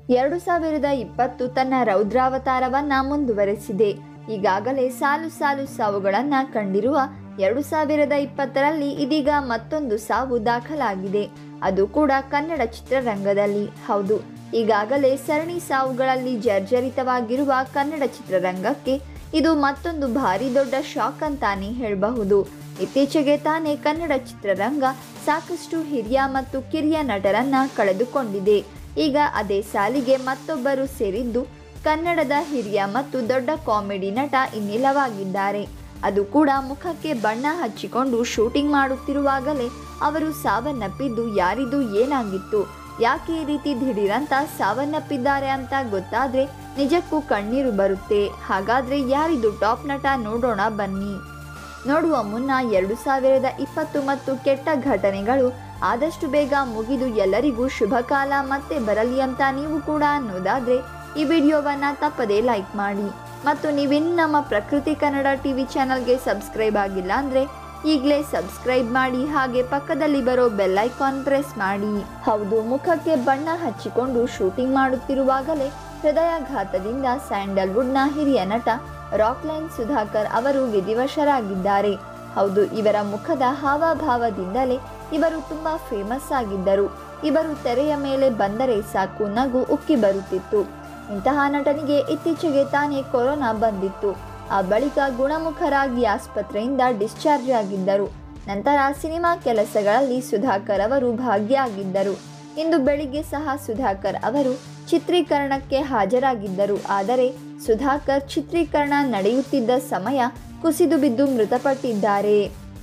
ಎರಡು ಸಾವಿರದ ಇಪ್ಪತ್ತು ತನ್ನ ರೌದ್ರಾವತಾರವನ್ನ ಮುಂದುವರೆಸಿದೆ ಈಗಾಗಲೇ ಸಾಲು ಸಾಲು ಸಾವುಗಳನ್ನು ಕಂಡಿರುವ ಎರಡು ಸಾವಿರದ ಇಪ್ಪತ್ತರಲ್ಲಿ ಇದೀಗ ಮತ್ತೊಂದು ಸಾವು ದಾಖಲಾಗಿದೆ ಅದು ಕೂಡ ಕನ್ನಡ ಚಿತ್ರರಂಗದಲ್ಲಿ ಹೌದು ಈಗಾಗಲೇ ಸರಣಿ ಸಾವುಗಳಲ್ಲಿ ಜರ್ಜರಿತವಾಗಿರುವ ಕನ್ನಡ ಚಿತ್ರರಂಗಕ್ಕೆ ಇದು ಮತ್ತೊಂದು ಭಾರಿ ದೊಡ್ಡ ಶಾಕ್ ಅಂತಾನೆ ಹೇಳಬಹುದು ಇತ್ತೀಚೆಗೆ ತಾನೇ ಕನ್ನಡ ಚಿತ್ರರಂಗ ಸಾಕಷ್ಟು ಹಿರಿಯ ಮತ್ತು ಕಿರಿಯ ನಟರನ್ನ ಕಳೆದುಕೊಂಡಿದೆ ಈಗ ಅದೇ ಸಾಲಿಗೆ ಮತ್ತೊಬ್ಬರು ಸೇರಿದ್ದು ಕನ್ನಡದ ಹಿರಿಯ ಮತ್ತು ದೊಡ್ಡ ಕಾಮಿಡಿ ನಟ ಇನ್ನಿಲ್ಲವಾಗಿದ್ದಾರೆ ಅದು ಕೂಡ ಮುಖಕ್ಕೆ ಬಣ್ಣ ಹಚ್ಚಿಕೊಂಡು ಶೂಟಿಂಗ್ ಮಾಡುತ್ತಿರುವಾಗಲೇ ಅವರು ಸಾವನ್ನಪ್ಪಿದ್ದು ಯಾರಿದು ಏನಾಗಿತ್ತು ಯಾಕೆ ಈ ರೀತಿ ದಿಢೀರಂತ ಸಾವನ್ನಪ್ಪಿದ್ದಾರೆ ಅಂತ ಗೊತ್ತಾದ್ರೆ ನಿಜಕ್ಕೂ ಕಣ್ಣೀರು ಬರುತ್ತೆ ಹಾಗಾದ್ರೆ ಯಾರಿದು ಟಾಪ್ ನಟ ನೋಡೋಣ ಬನ್ನಿ ನೋಡುವ ಮುನ್ನ ಎರಡು ಸಾವಿರದ ಇಪ್ಪತ್ತು ಮತ್ತು ಕೆಟ್ಟ ಘಟನೆಗಳು ಆದಷ್ಟು ಬೇಗ ಮುಗಿದು ಎಲ್ಲರಿಗೂ ಶುಭ ಕಾಲ ಮತ್ತೆ ಬರಲಿ ಅಂತ ನೀವು ಕೂಡ ಅನ್ನೋದಾದ್ರೆ ಈ ವಿಡಿಯೋವನ್ನ ತಪ್ಪದೇ ಲೈಕ್ ಮಾಡಿ ಮತ್ತು ನೀವಿನ್ನು ನಮ್ಮ ಪ್ರಕೃತಿ ಕನ್ನಡ ಟಿವಿ ಚಾನಲ್ಗೆ ಸಬ್ಸ್ಕ್ರೈಬ್ ಆಗಿಲ್ಲ ಅಂದರೆ ಈಗಲೇ ಸಬ್ಸ್ಕ್ರೈಬ್ ಮಾಡಿ ಹಾಗೆ ಪಕ್ಕದಲ್ಲಿ ಬರೋ ಬೆಲ್ ಐಕಾನ್ ಪ್ರೆಸ್ ಮಾಡಿ ಹೌದು ಮುಖಕ್ಕೆ ಬಣ್ಣ ಹಚ್ಚಿಕೊಂಡು ಶೂಟಿಂಗ್ ಮಾಡುತ್ತಿರುವಾಗಲೇ ಹೃದಯಾಘಾತದಿಂದ ಸ್ಯಾಂಡಲ್ವುಡ್ನ ಹಿರಿಯ ನಟ ರಾಕ್ಲೈನ್ ಸುಧಾಕರ್ ಅವರು ವಿಧಿವಶರಾಗಿದ್ದಾರೆ ಹೌದು ಇವರ ಮುಖದ ಹಾವಭಾವದಿಂದಲೇ ಇವರು ತುಂಬಾ ಫೇಮಸ್ ಆಗಿದ್ದರು ಇವರು ತೆರೆಯ ಮೇಲೆ ಬಂದರೆ ಸಾಕು ನಗು ಉಕ್ಕಿ ಬರುತ್ತಿತ್ತು ಇಂತಹ ನಟನಿಗೆ ಇತ್ತೀಚೆಗೆ ತಾನೇ ಕೊರೋನಾ ಬಂದಿತ್ತು ಆ ಬಳಿಕ ಗುಣಮುಖರಾಗಿ ಆಸ್ಪತ್ರೆಯಿಂದ ಡಿಸ್ಚಾರ್ಜ್ ಆಗಿದ್ದರು ನಂತರ ಸಿನಿಮಾ ಕೆಲಸಗಳಲ್ಲಿ ಸುಧಾಕರ್ ಅವರು ಭಾಗಿಯಾಗಿದ್ದರು ಇಂದು ಬೆಳಿಗ್ಗೆ ಸಹ ಸುಧಾಕರ್ ಅವರು ಚಿತ್ರೀಕರಣಕ್ಕೆ ಹಾಜರಾಗಿದ್ದರು ಆದರೆ ಸುಧಾಕರ್ ಚಿತ್ರೀಕರಣ ನಡೆಯುತ್ತಿದ್ದ ಸಮಯ ಕುಸಿದು ಬಿದ್ದು ಮೃತಪಟ್ಟಿದ್ದಾರೆ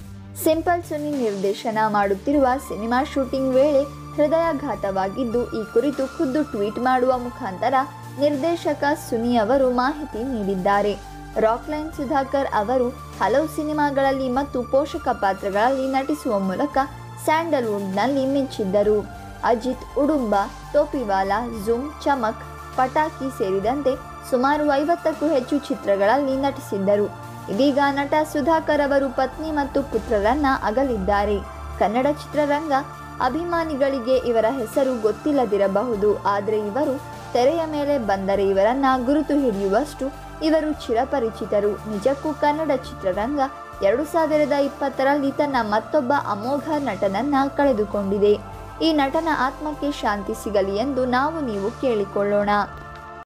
ಸಿಂಪಲ್ ಸುನಿ ನಿರ್ದೇಶನ ಮಾಡುತ್ತಿರುವ ಸಿನಿಮಾ ಶೂಟಿಂಗ್ ವೇಳೆ ಹೃದಯಾಘಾತವಾಗಿದ್ದು ಈ ಕುರಿತು ಖುದ್ದು ಟ್ವೀಟ್ ಮಾಡುವ ಮುಖಾಂತರ ನಿರ್ದೇಶಕ ಸುನಿ ಅವರು ಮಾಹಿತಿ ನೀಡಿದ್ದಾರೆ ರಾಕ್ಲೈನ್ ಸುಧಾಕರ್ ಅವರು ಹಲವು ಸಿನಿಮಾಗಳಲ್ಲಿ ಮತ್ತು ಪೋಷಕ ಪಾತ್ರಗಳಲ್ಲಿ ನಟಿಸುವ ಮೂಲಕ ಸ್ಯಾಂಡಲ್ವುಡ್ನಲ್ಲಿ ಮಿಂಚಿದ್ದರು ಅಜಿತ್ ಉಡುಂಬ ಟೋಪಿವಾಲಾ ಜುಮ್ ಚಮಕ್ ಪಟಾಕಿ ಸೇರಿದಂತೆ ಸುಮಾರು ಐವತ್ತಕ್ಕೂ ಹೆಚ್ಚು ಚಿತ್ರಗಳಲ್ಲಿ ನಟಿಸಿದ್ದರು ಇದೀಗ ನಟ ಸುಧಾಕರ್ ಅವರು ಪತ್ನಿ ಮತ್ತು ಪುತ್ರರನ್ನ ಅಗಲಿದ್ದಾರೆ ಕನ್ನಡ ಚಿತ್ರರಂಗ ಅಭಿಮಾನಿಗಳಿಗೆ ಇವರ ಹೆಸರು ಗೊತ್ತಿಲ್ಲದಿರಬಹುದು ಆದರೆ ಇವರು ತೆರೆಯ ಮೇಲೆ ಬಂದರೆ ಇವರನ್ನ ಗುರುತು ಹಿಡಿಯುವಷ್ಟು ಇವರು ಚಿರಪರಿಚಿತರು ನಿಜಕ್ಕೂ ಕನ್ನಡ ಚಿತ್ರರಂಗ ಎರಡು ಸಾವಿರದ ಇಪ್ಪತ್ತರಲ್ಲಿ ತನ್ನ ಮತ್ತೊಬ್ಬ ಅಮೋಘ ನಟನನ್ನ ಕಳೆದುಕೊಂಡಿದೆ ಈ ನಟನ ಆತ್ಮಕ್ಕೆ ಶಾಂತಿ ಸಿಗಲಿ ಎಂದು ನಾವು ನೀವು ಕೇಳಿಕೊಳ್ಳೋಣ